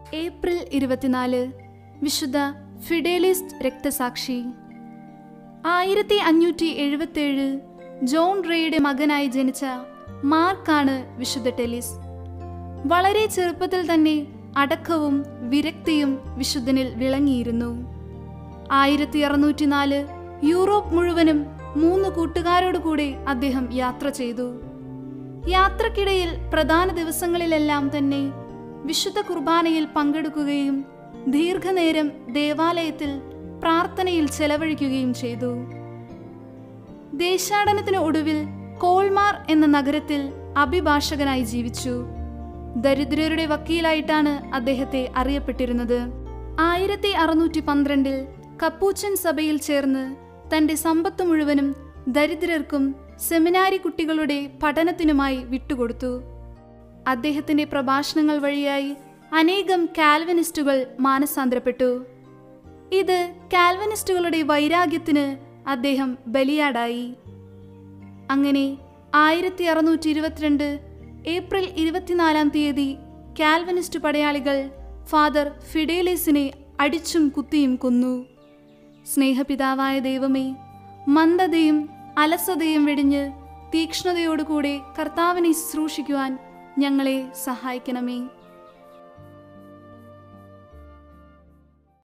April ഇരുപത്തിനാല് വിശുദ്ധ ഫിഡേലിസ്റ്റ് രക്തസാക്ഷി ആയിരത്തി അഞ്ഞൂറ്റി എഴുപത്തേഴ് ജോൺ റേയുടെ മകനായി ജനിച്ച മാർക്കാണ് വിശുദ്ധ ടെലിസ് വളരെ ചെറുപ്പത്തിൽ തന്നെ അടക്കവും വിരക്തിയും വിശുദ്ധനിൽ വിളങ്ങിയിരുന്നു ആയിരത്തി അറുന്നൂറ്റി നാല് യൂറോപ്പ് മുഴുവനും മൂന്ന് കൂട്ടുകാരോട് കൂടെ അദ്ദേഹം യാത്ര ചെയ്തു യാത്രക്കിടയിൽ പ്രധാന ദിവസങ്ങളിലെല്ലാം തന്നെ വിശുദ്ധ കുർബാനയിൽ പങ്കെടുക്കുകയും ദീർഘനേരം ദേവാലയത്തിൽ പ്രാർത്ഥനയിൽ ചെലവഴിക്കുകയും ചെയ്തു ദേശാടനത്തിന് ഒടുവിൽ കോൾമാർ എന്ന നഗരത്തിൽ അഭിഭാഷകനായി ജീവിച്ചു ദരിദ്രരുടെ വക്കീലായിട്ടാണ് അദ്ദേഹത്തെ അറിയപ്പെട്ടിരുന്നത് ആയിരത്തി അറുന്നൂറ്റി പന്ത്രണ്ടിൽ കപ്പൂച്ചൻ സഭയിൽ ചേർന്ന് തന്റെ സമ്പത്ത് മുഴുവനും ദരിദ്രർക്കും സെമിനാരി കുട്ടികളുടെ പഠനത്തിനുമായി വിട്ടുകൊടുത്തു അദ്ദേഹത്തിന്റെ പ്രഭാഷണങ്ങൾ വഴിയായി അനേകം കാൽവനിസ്റ്റുകൾ മാനസാന്തരപ്പെട്ടു ഇത് കാൽവനിസ്റ്റുകളുടെ വൈരാഗ്യത്തിന് അദ്ദേഹം ബലിയാടായി അങ്ങനെ ആയിരത്തി അറുന്നൂറ്റി ഇരുപത്തിരണ്ട് ഏപ്രിൽ ഇരുപത്തിനാലാം തീയതി കാൽവനിസ്റ്റ് പടയാളികൾ ഫാദർ ഫിഡേലിസിനെ അടിച്ചും കുത്തിയും കൊന്നു സ്നേഹപിതാവായ ദൈവമേ മന്ദതയും അലസതയും വെടിഞ്ഞ് തീക്ഷ്ണതയോടുകൂടെ കർത്താവിനെ ശുശ്രൂഷിക്കുവാൻ ഞങ്ങളെ സഹായിക്കണമേ